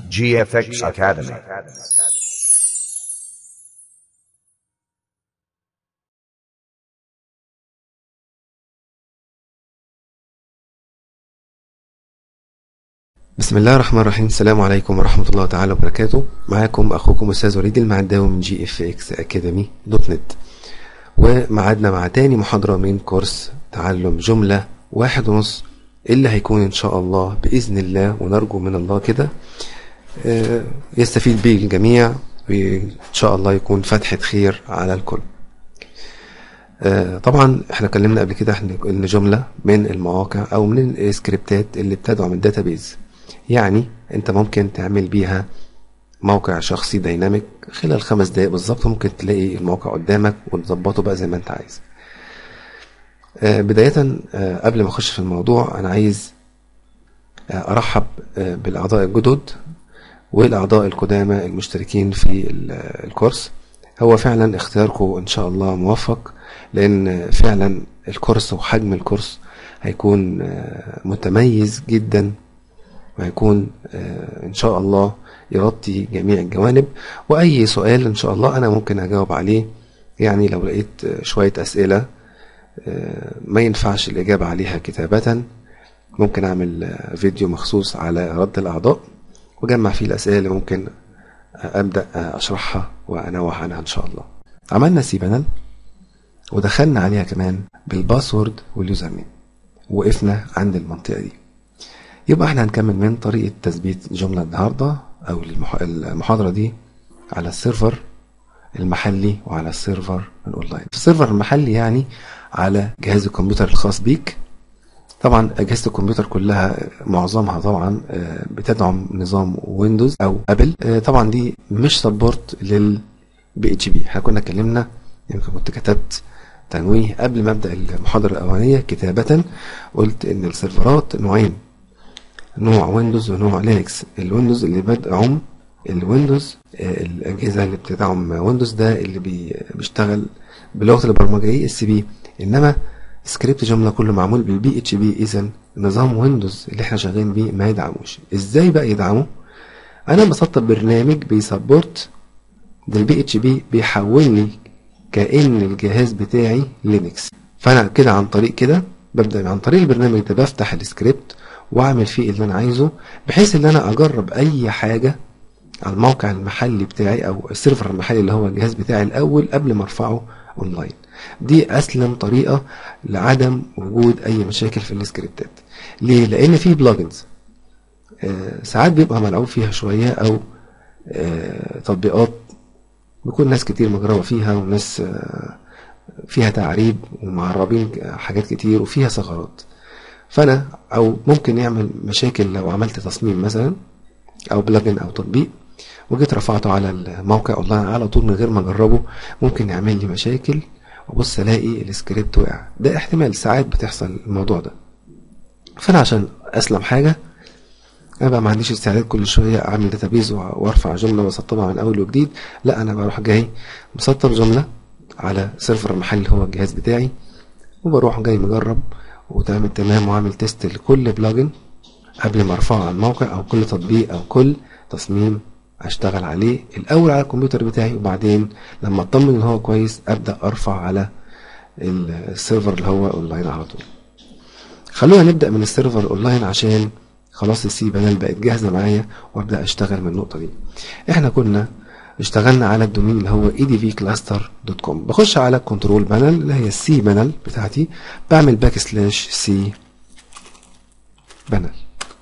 GFX Academy. بسم الله الرحمن الرحيم السلام عليكم ورحمة الله تعالى وبركاته معاكم أخوكم أستاذ وليد المعداوي من جي اف اكس اكاديمي دوت نت ومعادنا مع تاني محاضرة من كورس تعلم جملة واحد ونص اللي هيكون إن شاء الله بإذن الله ونرجو من الله كده آه، يستفيد به الجميع وإن شاء الله يكون فتحة خير على الكل آه، طبعا احنا اتكلمنا قبل كده احنا ان جمله من المواقع او من السكريبتات اللي بتدعم الداتابيز يعني انت ممكن تعمل بيها موقع شخصي ديناميك خلال خمس دقايق بالظبط ممكن تلاقي الموقع قدامك وتظبطه بقى زي ما انت عايز آه، بداية آه، قبل ما اخش في الموضوع انا عايز آه، ارحب آه، بالاعضاء الجدد والاعضاء القدامى المشتركين في ال- الكورس هو فعلا اختياركم ان شاء الله موفق لان فعلا الكورس وحجم الكورس هيكون آه، متميز جدا وهيكون آه، ان شاء الله يغطي جميع الجوانب واي سؤال ان شاء الله انا ممكن اجاوب عليه يعني لو لقيت آه، شوية اسئلة آه، ما ينفعش الاجابة عليها كتابة ممكن اعمل آه، فيديو مخصوص على رد الاعضاء وجمع فيه الاسئلة اللي ممكن آه، ابدا آه، اشرحها وانوه عنها ان شاء الله عملنا سي بانل ودخلنا عليها كمان بالباسورد واليوزر نيم وقفنا عند المنطقة دي يبقى احنا هنكمل من طريقة تثبيت جملة النهاردة او المح- المحاضرة دي على السيرفر المحلي وعلى السيرفر الاونلاين السيرفر المحلي يعني على جهاز الكمبيوتر الخاص بيك طبعا اجهزه الكمبيوتر كلها معظمها طبعا آه، بتدعم نظام ويندوز او ابل آه، طبعا دي مش سبورت لل بي اتش بي احنا كنا اتكلمنا يمكن كنت كتبت تنويه قبل ما ابدا المحاضره الاولانيه كتابه قلت ان السيرفرات نوعين نوع ويندوز ونوع لينكس الويندوز اللي بدعم الويندوز آه، الاجهزه اللي بتدعم ويندوز ده اللي بي- بيشتغل بلغه البرمجه اس بي انما سكريبت جمله كله معمول بالبي اتش بي اذا نظام ويندوز اللي احنا شغالين بيه ما يدعموش ازاي بقى يدعمه انا بسطب برنامج بيسبورت ده البي اتش بي بيحولني كأن الجهاز بتاعي لينكس فانا كده عن طريق كده ببدا عن طريق البرنامج ده بفتح السكريبت واعمل فيه اللي انا عايزه بحيث ان انا اجرب اي حاجه على الموقع المحلي بتاعي او السيرفر المحلي اللي هو الجهاز بتاعي الاول قبل ما ارفعه اونلاين دي اسلم طريقه لعدم وجود اي مشاكل في السكريبتات ليه لان في بلجنز آه، ساعات بيبقى ملعوب فيها شويه او آه، تطبيقات بيكون ناس كتير مجربه فيها وناس آه، فيها تعريب ومعربين حاجات كتير وفيها ثغرات فانا او ممكن يعمل مشاكل لو عملت تصميم مثلا او بلجن او تطبيق وجيت رفعته على الموقع اونلاين على طول من غير ما اجربه ممكن يعمل لي مشاكل وبص الاقي السكريبت وقع ده احتمال ساعات بتحصل الموضوع ده فانا عشان اسلم حاجه انا بقى ما عنديش استعداد كل شويه اعمل داتابيز وارفع جمله واسطبها من اول وجديد لا انا بروح جاي مسطب جمله على سيرفر محلي هو الجهاز بتاعي وبروح جاي مجرب وتمام التمام وعامل تيست لكل بلجن قبل ما ارفعه على الموقع او كل تطبيق او كل تصميم اشتغل عليه الاول على الكمبيوتر بتاعي وبعدين لما اطمن ان هو كويس ابدا ارفع على السيرفر اللي هو اونلاين على طول خلونا نبدا من السيرفر اونلاين عشان خلاص السي بانل بقت جاهزه معايا وابدا اشتغل من النقطه دي احنا كنا اشتغلنا على الدومين اللي هو edvcluster.com بخش على كنترول بانل اللي هي السي بانل بتاعتي بعمل باك سلاش سي بانل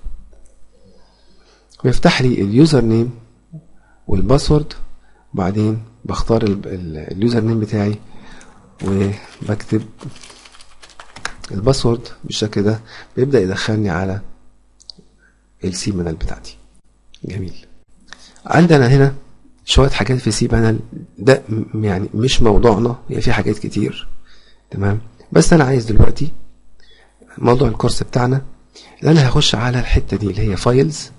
ويفتح لي اليوزر نيم والباسورد وبعدين بختار ال- ال- اليوزر نيم بتاعي وبكتب الباسورد بالشكل ده بيبدأ يدخلني على السي بانل بتاعتي جميل عندنا هنا شوية حاجات في سي بانل ده م- يعني مش موضوعنا هي في حاجات كتير تمام بس انا عايز دلوقتي موضوع الكورس بتاعنا اللي انا هخش على الحتة دي اللي هي فايلز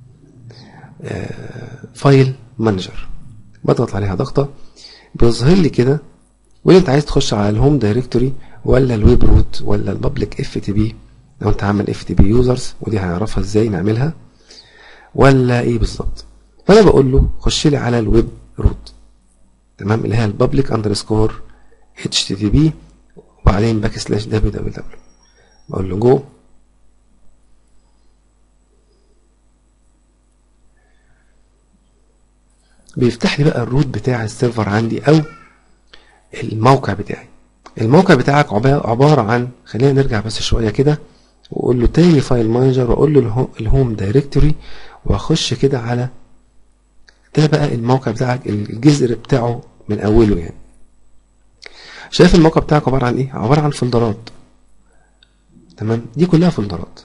فايل مانجر بضغط عليها ضغطة بيظهر لي كده واللي انت عايز تخش على الهوم دايركتوري ولا الويب روت ولا البابليك اف تي بي لو انت عامل اف تي بي يوزرز ودي هنعرفها ازاي نعملها ولا ايه بالظبط فانا بقول له خش لي على الويب روت تمام اللي هي البابليك اندرسكور اتش تي تي بي وبعدين باك سلاش دبليو دبليو دبليو بقول له جو بيفتح لي بقى الروت بتاع السيرفر عندي او الموقع بتاعي الموقع بتاعك عبارة عن خلينا نرجع بس شوية كده واقول له تاني فايل مانجر واقول له الهوم دايركتوري واخش كده على ده بقى الموقع بتاعك الجذر بتاعه من اوله يعني شايف الموقع بتاعك عبارة عن ايه عبارة عن فولدرات تمام دي كلها فولدرات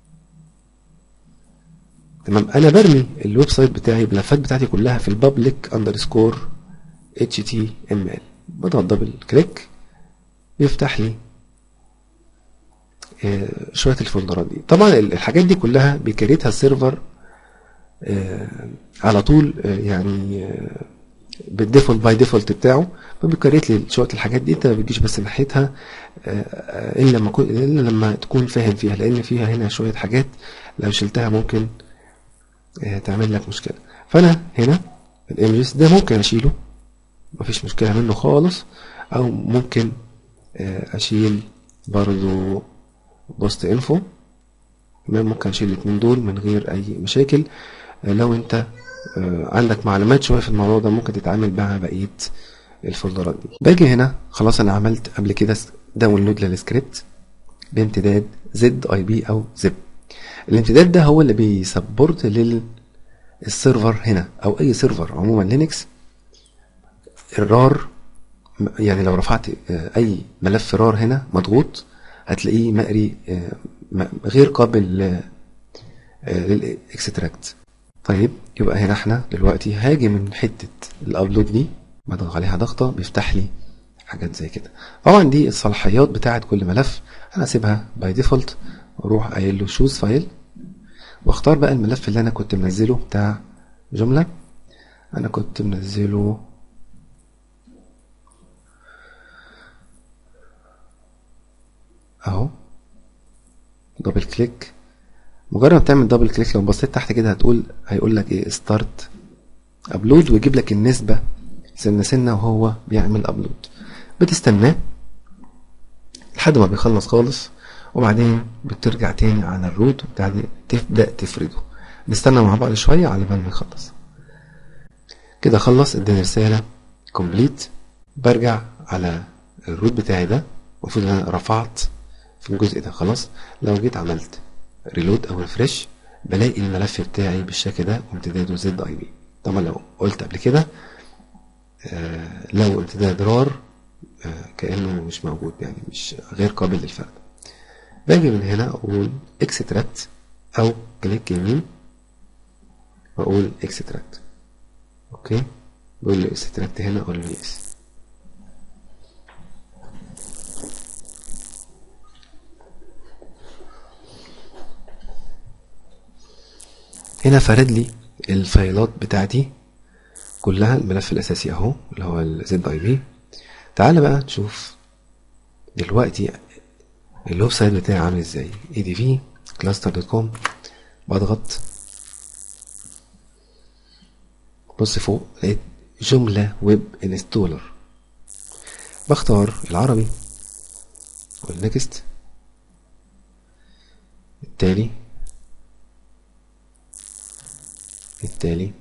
تمام انا برمي الويب سايت بتاعي الملفات بتاعتي كلها في البابليك اندرسكور اتش تي ام ال بضغط دبل كليك يفتح لي شويه الفولدرات دي طبعا الحاجات دي كلها بيكريتها السيرفر على طول يعني بالديفولت باي ديفولت بتاعه فبيكريت لي شويه الحاجات دي انت ما بتجيش بس ناحيتها الا لما الا لما تكون فاهم فيها لان فيها هنا شويه حاجات لو شلتها ممكن تعمل لك مشكله فانا هنا الايمجز ده ممكن اشيله مفيش مشكله منه خالص او ممكن اشيل برضو بوست انفو ممكن اشيل الاثنين دول من غير اي مشاكل لو انت عندك معلومات شويه في الموضوع ده ممكن تتعامل مع بقيه الفولدرات دي باجي هنا خلاص انا عملت قبل كده داونلود للسكريبت بامتداد زد اي بي او زب الامتداد ده هو اللي بيسبورت للسيرفر هنا او اي سيرفر عموما لينكس الرار يعني لو رفعت اي ملف رار هنا مضغوط هتلاقيه مقري غير قابل للاكستراكت طيب يبقى هنا احنا دلوقتي هاجي من حته الابلود دي بضغط عليها ضغطه بيفتح لي حاجات زي كده طبعا دي الصلاحيات بتاعه كل ملف انا اسيبها باي ديفولت واروح قايل له شوز فايل واختار بقى الملف اللي انا كنت منزله بتاع جمله انا كنت منزله اهو دبل كليك مجرد ما تعمل دبل كليك لو بصيت تحت كده هتقول هيقول لك ايه ستارت ابلود ويجيب لك النسبه سنه سنه وهو بيعمل ابلود بتستناه لحد ما بيخلص خالص وبعدين بترجع تاني على الروت وبعدين تبدا تفرده نستنى مع بعض شويه على بال ما يخلص كده خلص اداني رساله كومبليت برجع على الروت بتاعي ده المفروض انا رفعت في الجزء ده خلاص لو جيت عملت ريلود او ريفرش بلاقي الملف بتاعي بالشكل ده وامتداده زد اي بي طبعا لو قلت قبل كده آه لو امتداد رار آه كانه مش موجود يعني مش غير قابل للفرد باجي من هنا اقول اكستراكت او كليك يمين واقول اكستراكت اوكي بيقول لي اكستراكت هنا اقول له يس هنا فرد لي الفايلات بتاعتي كلها الملف الاساسي اهو اللي هو الزد اي بي تعال بقى نشوف دلوقتي الويب سايت بتاعي عامل ازاي اي دي في كلاستر دوت كوم بضغط بص فوق لقيت جملة ويب انستولر بختار العربي والنكست التالي التالي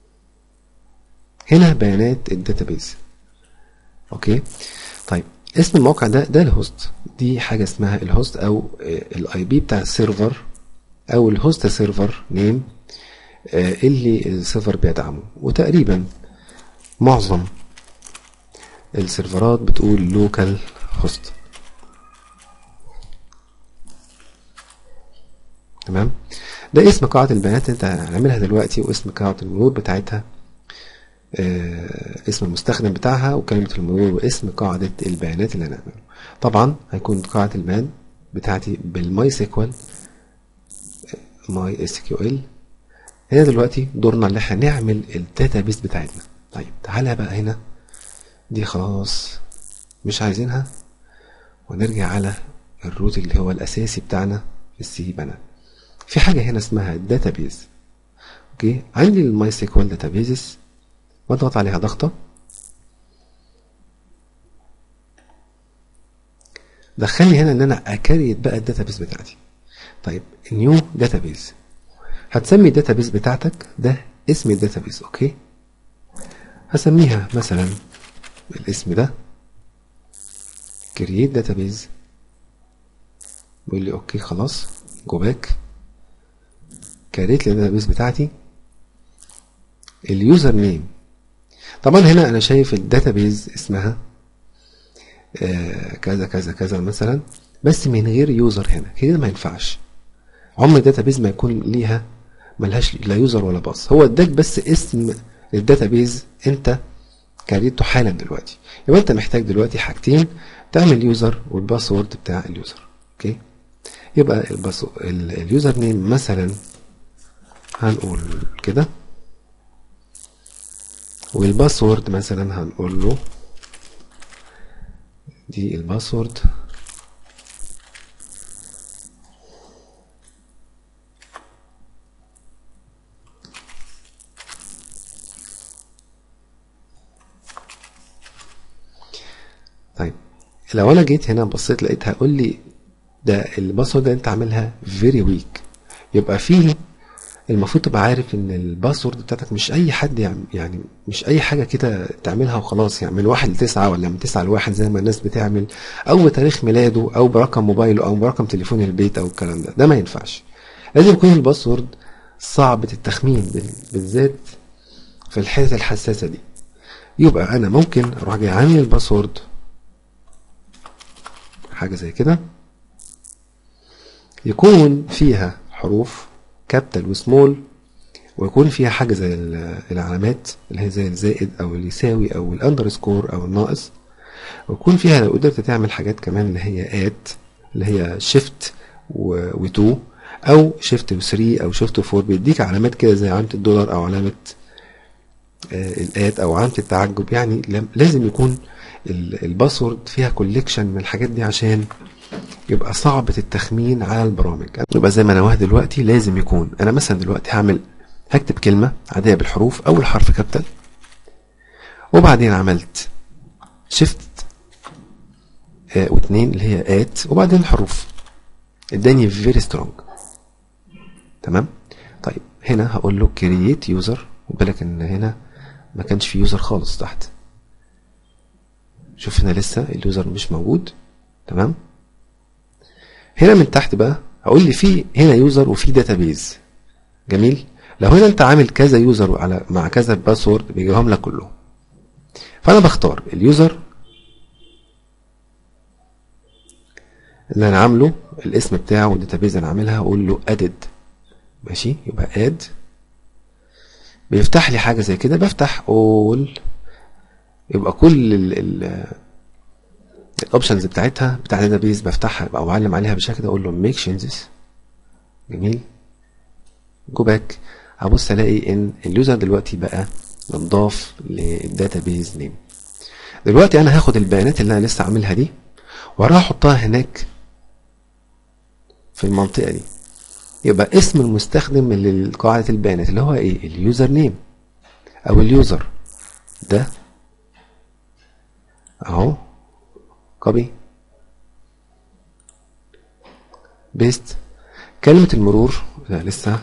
هنا بيانات الداتابيز اوكي طيب اسم الموقع ده ده الهوست دي حاجه اسمها الهوست او الاي بي بتاع السيرفر او الهوست سيرفر نيم اللي السيرفر بيدعمه وتقريبا معظم السيرفرات بتقول لوكال هوست تمام ده اسم قاعدة البيانات انت هنعملها دلوقتي واسم قاعدة المرور بتاعتها آه اسم المستخدم بتاعها وكلمة المرور واسم قاعدة البيانات اللي هنعمله طبعا هيكون قاعدة البيان بتاعتي بالماي سيكوال ماي اس كيو ال هنا دلوقتي دورنا اللي احنا نعمل الداتابيس بتاعتنا طيب تعالى بقى هنا دي خلاص مش عايزينها ونرجع على الروت اللي هو الاساسي بتاعنا في السي بانل في حاجة هنا اسمها داتابيز اوكي عندي الماي سيكوال داتابيزز بضغط عليها ضغطه دخلني هنا ان انا اكريت بقى الداتابيز بتاعتي طيب نيو داتابيز هتسمي الداتابيز بتاعتك ده اسم الداتابيز اوكي هسميها مثلا بالاسم ده create database بيقول لي اوكي خلاص جو باك كريت لي الداتابيز بتاعتي اليوزر نيم طبعا هنا انا شايف الداتابيز اسمها آه كذا كذا كذا مثلا بس من غير يوزر هنا كده ما ينفعش عمر الداتابيز ما يكون ليها ملهاش لا يوزر ولا باص هو اداك بس اسم الداتابيز انت كريته حالا دلوقتي يبقى انت محتاج دلوقتي حاجتين تعمل يوزر والباسورد بتاع اليوزر اوكي يبقى الباسو اليوزر نيم مثلا هنقول كده والباسورد مثلا هنقول له دي الباسورد طيب لو انا جيت هنا بصيت لقيتها هقول لي ده الباسورد ده انت عاملها فيري ويك يبقى فيه المفروض تبقى عارف ان الباسورد بتاعتك مش اي حد يعني, يعني مش اي حاجه كده تعملها وخلاص يعني من واحد لتسعه ولا من تسعه لواحد زي ما الناس بتعمل او بتاريخ ميلاده او برقم موبايله او برقم تليفون البيت او الكلام ده ده ما ينفعش لازم يكون الباسورد صعب التخمين بالذات في الحته الحساسه دي يبقى انا ممكن اروح جاي عامل الباسورد حاجه زي كده يكون فيها حروف كابيتال وسمول ويكون فيها حاجة زي العلامات اللي هي زي الزائد أو اليساوي أو الأندرسكور أو الناقص ويكون فيها لو قدرت تعمل حاجات كمان اللي هي آت اللي هي شيفت و2 أو شيفت و3 أو شيفت و4 بيديك علامات كده زي علامة الدولار أو علامة الآت أو علامة التعجب يعني لازم يكون الباسورد فيها كوليكشن من الحاجات دي عشان يبقى صعبة التخمين على البرامج يبقى زي ما انا واحد دلوقتي لازم يكون انا مثلا دلوقتي هعمل هكتب كلمة عادية بالحروف اول حرف كابيتال وبعدين عملت شيفت آه واثنين اللي هي ات وبعدين الحروف اداني فيري سترونج تمام طيب هنا هقول له كرييت يوزر خد بالك ان هنا ما كانش في يوزر خالص تحت شوف هنا لسه اليوزر مش موجود تمام هنا من تحت بقى هقول لي في هنا يوزر وفي داتابيز جميل لو هنا انت عامل كذا يوزر على مع كذا باسورد بيجيبهم لك كلهم فانا بختار اليوزر اللي انا عامله الاسم بتاعه والداتابيز اللي انا عاملها اقول له ادد ماشي يبقى اد بيفتح لي حاجه زي كده بفتح اول يبقى كل ال ال الاوبشنز بتاعتها بتاع الداتابيز بفتحها او اعلم عليها بالشكل ده اقول له ميك شينجز جميل جو باك هبص الاقي ان اليوزر دلوقتي بقى مضاف للداتابيز نيم دلوقتي انا هاخد البيانات اللي انا لسه عاملها دي واروح احطها هناك في المنطقه دي يبقى اسم المستخدم لقاعده البيانات اللي هو ايه اليوزر نيم او اليوزر ده اهو كوبي بيست كلمة المرور لا لسه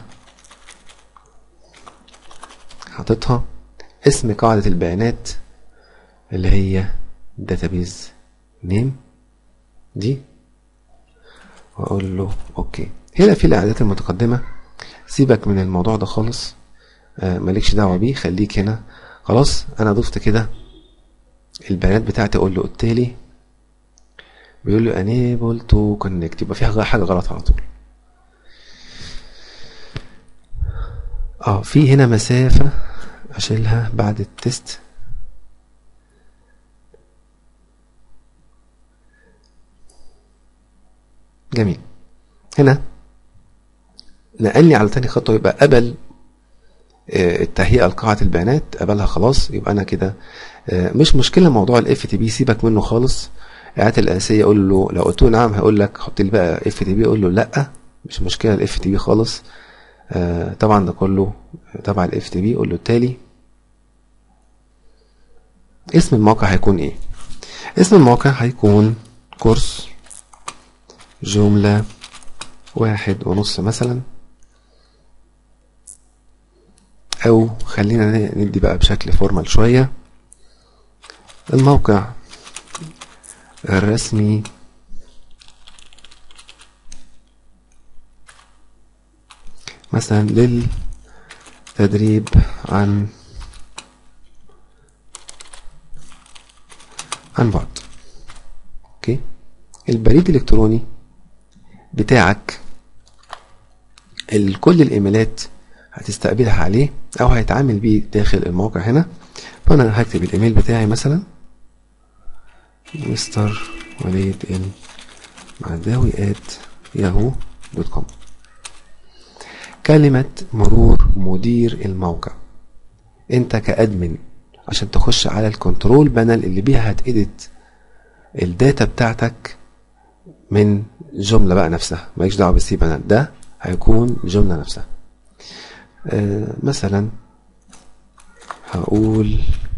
حاططها اسم قاعدة البيانات اللي هي database name دي واقول له اوكي هنا في الاعدادات المتقدمة سيبك من الموضوع ده خالص آه مالكش دعوة بيه خليك هنا خلاص انا ضفت كده البيانات بتاعتي اقول له التالي بيقول له enable to connect يبقى في حاجه غلط على طول اه في هنا مسافه اشيلها بعد التست جميل هنا نقلني على تاني خطوه يبقى قبل التهيئه لقاعه البيانات قبلها خلاص يبقى انا كده مش مشكله موضوع الاف تي بي سيبك منه خالص الاعدادات الاساسيه اقول له لو قلت له نعم هيقول لك حط لي بقى اف تي بي اقول له لا مش مشكله الاف تي بي خالص آه طبعا ده كله تبع الاف تي بي قول له التالي اسم الموقع هيكون ايه اسم الموقع هيكون كورس جملة واحد ونص مثلا او خلينا ندي بقى بشكل فورمال شوية الموقع الرسمي مثلا للتدريب عن عن بعد اوكي البريد الالكتروني بتاعك كل الايميلات هتستقبلها عليه او هيتعامل بيه داخل الموقع هنا فانا هكتب الايميل بتاعي مثلا مستر وليد ال معداوي ات ياهو دوت كوم كلمة مرور مدير الموقع انت كادمن عشان تخش على الكنترول بانل اللي بيها هتأديت الداتا بتاعتك من جملة بقى نفسها مالكش دعوة بالسي بانل ده هيكون الجملة نفسها آه مثلا هقول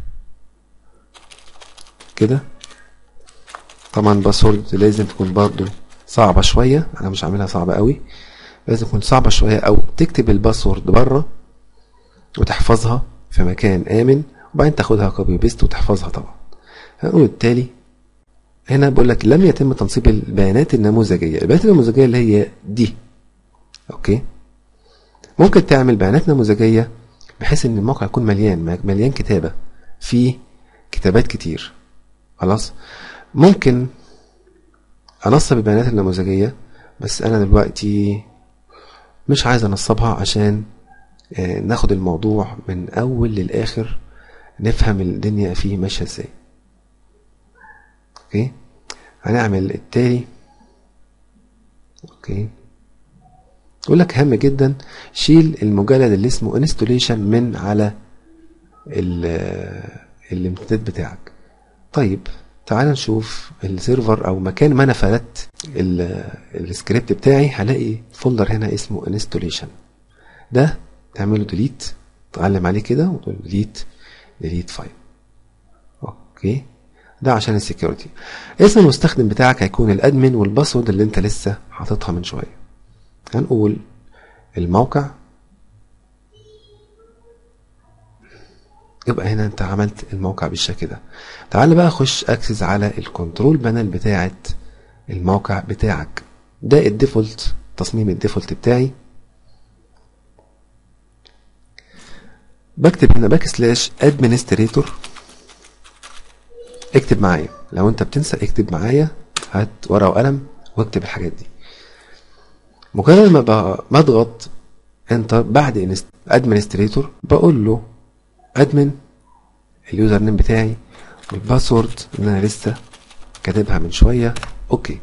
كده طبعا باسورد لازم تكون برضو صعبة شوية انا مش عاملها صعبة قوي لازم تكون صعبة شوية او تكتب الباسورد بره وتحفظها في مكان امن وبعدين تاخدها كوبي بيست وتحفظها طبعا هنقول التالي هنا بقول لك لم يتم تنصيب البيانات النموذجية البيانات النموذجية اللي هي دي اوكي ممكن تعمل بيانات نموذجية بحيث ان الموقع يكون مليان مليان كتابة فيه كتابات كتير خلاص ممكن انصب البيانات النموذجية بس انا دلوقتي مش عايز انصبها عشان ناخد الموضوع من اول للاخر نفهم الدنيا فيه ماشيه ازاي اوكي هنعمل التالي اوكي يقول لك هام جدا شيل المجلد اللي اسمه انستوليشن من على الامتداد بتاعك طيب تعال نشوف السيرفر او مكان ما انا فردت السكريبت بتاعي هلاقي فولدر هنا اسمه انستوليشن ده تعمله ديليت تعلم عليه كده وتقول ديليت ديليت فايل اوكي ده عشان السكيورتي اسم المستخدم بتاعك هيكون الادمن والباسورد اللي انت لسه حاططها من شويه هنقول الموقع يبقى هنا انت عملت الموقع بالشكل ده تعال بقى خش اكسس على الكنترول بانل بتاعه الموقع بتاعك ده الديفولت تصميم الديفولت بتاعي بكتب هنا باك سلاش ادمنستريتور اكتب معايا لو انت بتنسى اكتب معايا هات ورقه وقلم واكتب الحاجات دي مجرد ما بضغط انتر بعد ادمنستريتور بقول له ادمن اليوزر نيم بتاعي والباسورد اللي انا لسه كاتبها من شويه اوكي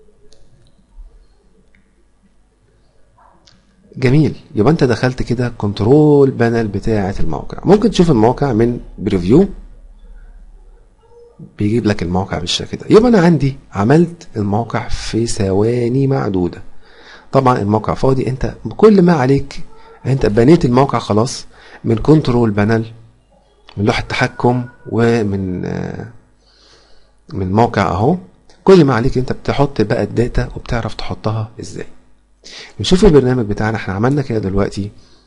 جميل يبقى انت دخلت كده كنترول بانل بتاعه الموقع ممكن تشوف الموقع من بريفيو بيجيب لك الموقع بالشكل ده يبقى انا عندي عملت الموقع في ثواني معدوده طبعا الموقع فاضي انت كل ما عليك انت بنيت الموقع خلاص من كنترول بانل من لوحه تحكم ومن من موقع اهو كل ما عليك انت بتحط بقى الداتا وبتعرف تحطها ازاي نشوف البرنامج بتاعنا احنا عملنا كده دلوقتي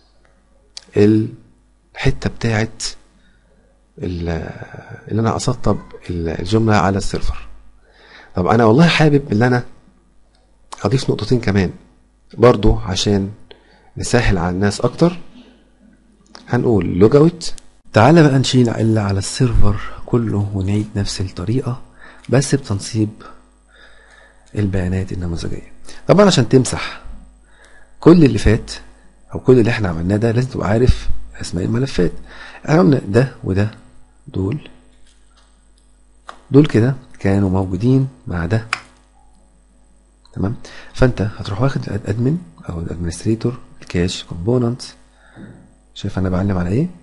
الحته بتاعت اللي انا اسطب الجمله على السيرفر طب انا والله حابب ان انا اضيف نقطتين كمان برضو عشان نسهل على الناس اكتر هنقول لوج اوت تعالى بقى نشيل اللي على السيرفر كله ونعيد نفس الطريقه بس بتنصيب البيانات النموذجيه طبعا عشان تمسح كل اللي فات او كل اللي احنا عملناه ده لازم تبقى عارف اسماء الملفات احنا قلنا ده وده دول دول كده كانوا موجودين مع ده تمام فانت هتروح واخد الادمن او الادمنستريتور الكاش كومبوننت شايف انا بعلم على ايه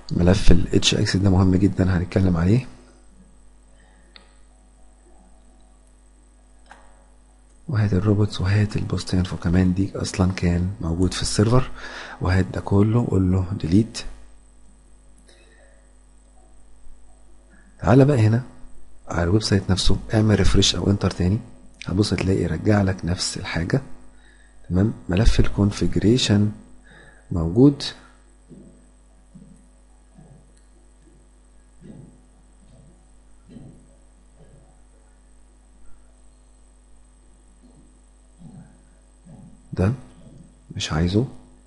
ملف ال HX ده مهم جدا هنتكلم عليه وهات الروبوتس وهات البوست انفو كمان دي اصلا كان موجود في السيرفر وهات ده كله قول له ديليت تعالى بقى هنا على الويب سايت نفسه اعمل ريفرش او انتر تاني هتبص تلاقي رجع لك نفس الحاجة تمام ملف الكونفيجريشن موجود ده مش عايزه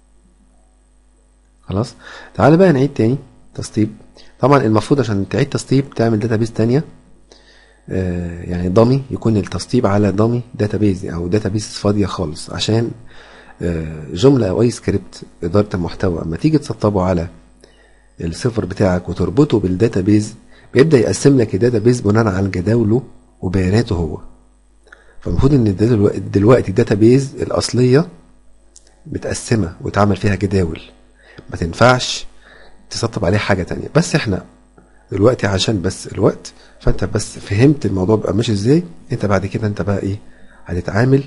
خلاص تعال بقى نعيد تاني تسطيب طبعا المفروض عشان تعيد تسطيب تعمل داتابيز تانية آه يعني ضمي يكون التسطيب على ضمي داتابيز او داتابيز فاضية خالص عشان آه جملة او اي سكريبت ادارة المحتوى اما تيجي تسطبه على السيرفر بتاعك وتربطه بالداتابيز بيبدأ يقسم لك الداتابيز بناء على جداوله وبياناته هو فالمفروض ان دلوقتي الداتابيز الاصليه متقسمه ويتعمل فيها جداول ما تنفعش تسطب عليه حاجه تانية بس احنا دلوقتي عشان بس الوقت فانت بس فهمت الموضوع بقى ماشي ازاي انت بعد كده انت بقى ايه هتتعامل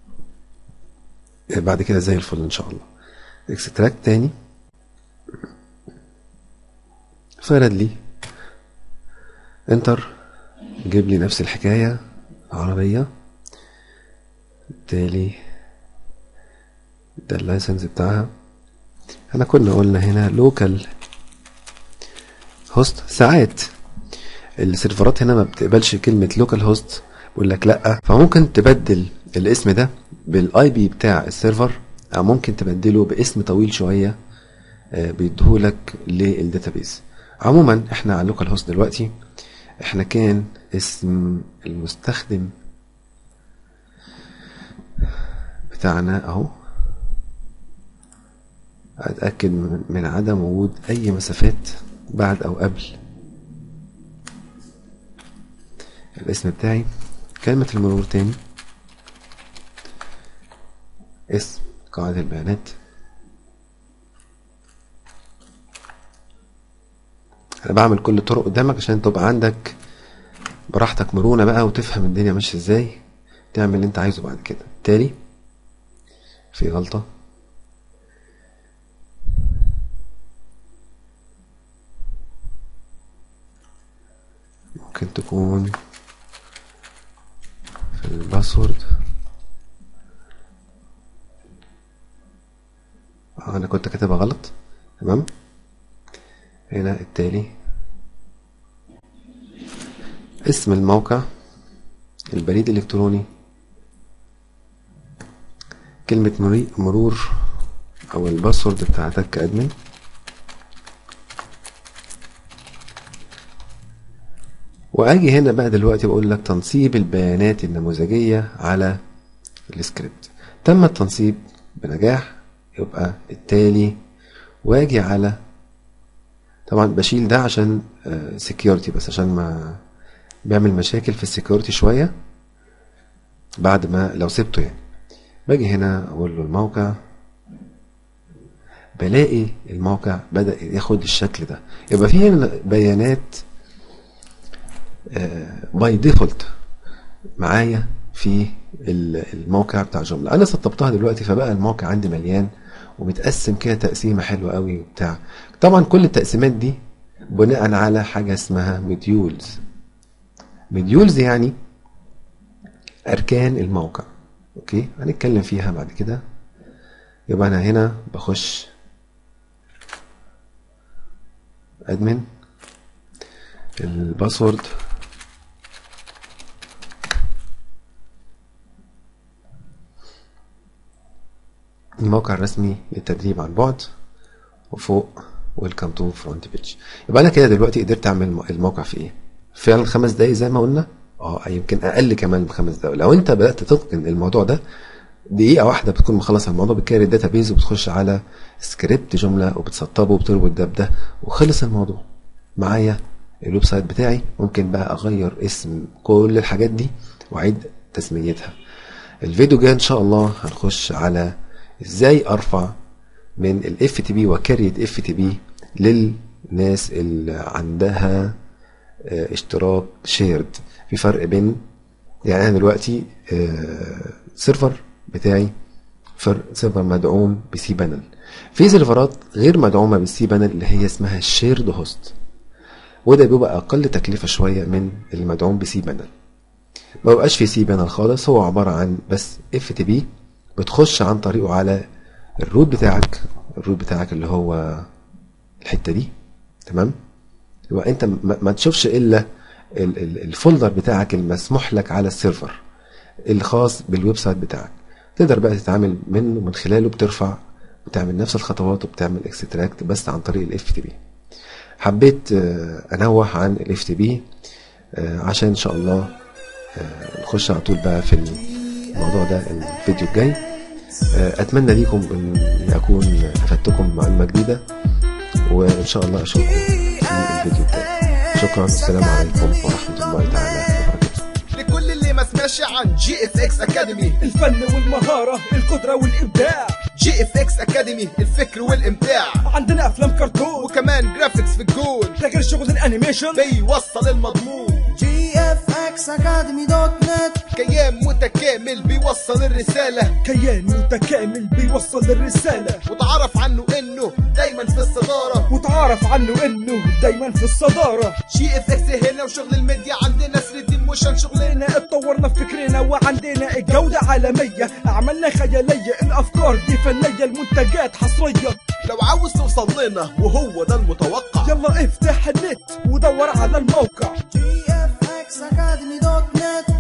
بعد كده زي الفل ان شاء الله اكستراكت تاني فرد لي انتر جيب لي نفس الحكايه عربيه بالتالي ده اللايسنس بتاعها احنا كنا قلنا هنا لوكال هوست ساعات السيرفرات هنا ما بتقبلش كلمة لوكال هوست بيقول لك لا فممكن تبدل الاسم ده بالاي بي بتاع السيرفر او ممكن تبدله باسم طويل شوية بيديهولك للداتابيز عموما احنا على اللوكال هوست دلوقتي احنا كان اسم المستخدم بتاعنا اهو اتاكد من عدم وجود اي مسافات بعد او قبل الاسم بتاعي كلمة المرور تاني اسم قاعدة البيانات انا بعمل كل الطرق قدامك عشان تبقى عندك براحتك مرونة بقى وتفهم الدنيا ماشية ازاي تعمل اللي انت عايزه بعد كده بالتالي في غلطة ممكن تكون في الباسورد انا كنت كاتبها غلط تمام هنا التالي اسم الموقع البريد الالكتروني كلمة مرور او الباسورد بتاعتك كادمن واجي هنا بقى دلوقتي بقول لك تنصيب البيانات النموذجية على السكريبت تم التنصيب بنجاح يبقى التالي واجي على طبعا بشيل ده عشان سكيورتي بس عشان ما بيعمل مشاكل في السكيورتي شوية بعد ما لو سبته يعني باجي هنا اقول له الموقع بلاقي الموقع بدأ ياخد الشكل ده يبقى فيه هنا بيانات باي ديفولت معايا في الموقع بتاع جملة انا سطبتها دلوقتي فبقى الموقع عندي مليان ومتقسم كده تقسيمة حلوة قوي وبتاع طبعا كل التقسيمات دي بناء على حاجة اسمها مديولز مديولز يعني اركان الموقع اوكي هنتكلم فيها بعد كده يبقى انا هنا بخش ادمن الباسورد الموقع الرسمي للتدريب عن بعد وفوق ويلكم تو فرونت بيج يبقى انا كده دلوقتي قدرت اعمل الموقع في ايه فعلا خمس دقايق زي ما قلنا اه يمكن اقل كمان بخمس دقايق لو انت بدات تتقن الموضوع ده دقيقة واحدة بتكون مخلص الموضوع بتكرر الداتا بيز وبتخش على سكريبت جملة وبتسطبه وبتربط ده بده وخلص الموضوع معايا الويب سايت بتاعي ممكن بقى اغير اسم كل الحاجات دي واعيد تسميتها الفيديو جاي ان شاء الله هنخش على ازاي ارفع من الاف تي بي وكريت اف تي بي الناس اللي عندها آه، اشتراك شيرد في فرق بين يعني انا دلوقتي آه، سيرفر بتاعي فر- سيرفر مدعوم بسي بانل في سيرفرات غير مدعومه بالسي بانل اللي هي اسمها الشيرد هوست وده بيبقى اقل تكلفه شويه من اللي مدعوم بسي بانل ما بقاش في سي بانل خالص هو عباره عن بس اف تي بي بتخش عن طريقه على الروت بتاعك الروت بتاعك اللي هو الحته دي تمام يبقى انت ما, ما تشوفش الا ال- ال- الفولدر بتاعك المسموح لك على السيرفر الخاص بالويب سايت بتاعك تقدر بقى تتعامل منه من خلاله بترفع بتعمل نفس الخطوات وبتعمل اكستراكت بس عن طريق الاف تي بي حبيت آه، انوه عن الاف تي بي عشان ان شاء الله آه، نخش على طول بقى في الموضوع ده الفيديو الجاي آه، اتمنى ليكم ان اكون افدتكم معلومه جديده وان شاء الله اشوفكم في الفيديو الجاي شكرا والسلام عليكم ورحمه الله تعالى وبركاته لكل اللي ما سمعش عن جي اف اكس اكاديمي الفن والمهارة القدرة والإبداع جي اف اكس اكاديمي الفكر والامتاع عندنا أفلام كرتون وكمان جرافيكس في الجون ده غير شغل الأنيميشن بيوصل المضمون gfxacademy.net كيان متكامل بيوصل الرسالة كيان متكامل بيوصل الرسالة وتعرف عنه انه دايما في الصدارة وتعرف عنه إنه دايما في الصدارة جي اف اكس هنا وشغل الميديا عندنا 3 دي موشن شغلنا لنا اتطورنا في فكرنا وعندنا الجودة عالمية أعمالنا خيالية الأفكار دي فنية المنتجات حصرية لو عاوز توصل لنا وهو ده المتوقع يلا افتح النت ودور على الموقع gfxacademy.net